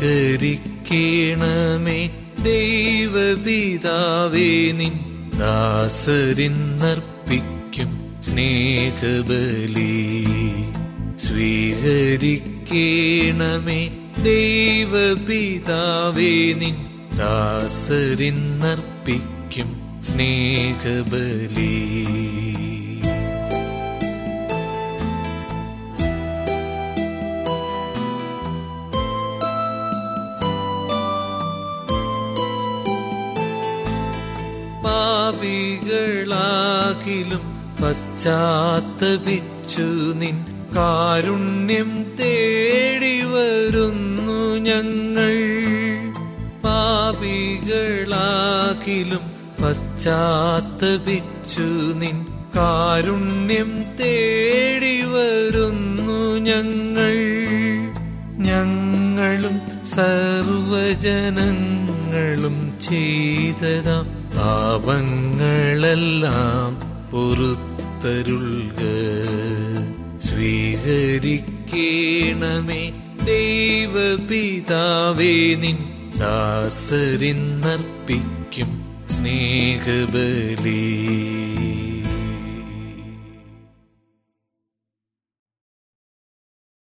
സ്വീകരിക്കണമേ ദൈവപിതാവേ നിൻ ദാസരിന്നർപ്പിക്കും സ്നേഹബലി സ്വീകരിക്കണമേ ദൈവപിതാവേ നിൻ ദാസരിന്നർപ്പിക്കും സ്നേഹബലി പാപികളാകിലും പശ്ചാത്തപിച്ചു നിൻ കാരുണ്യം തേടി വരുന്നു ഞങ്ങൾ പാപികളാകിലും പശ്ചാത്തപിച്ചു നിൻ കാരുണ്യം തേടി വരുന്നു ഞങ്ങൾ ഞങ്ങളും സർവജനങ്ങളും ചെയ്തതാം പാപങ്ങളെല്ലാം പൊറുത്തരുൾക സ്വീകരിക്കണമേ ദൈവപിതാവേ നിൻ ദാസരിന്നർപ്പിക്കും സ്നേഹബലി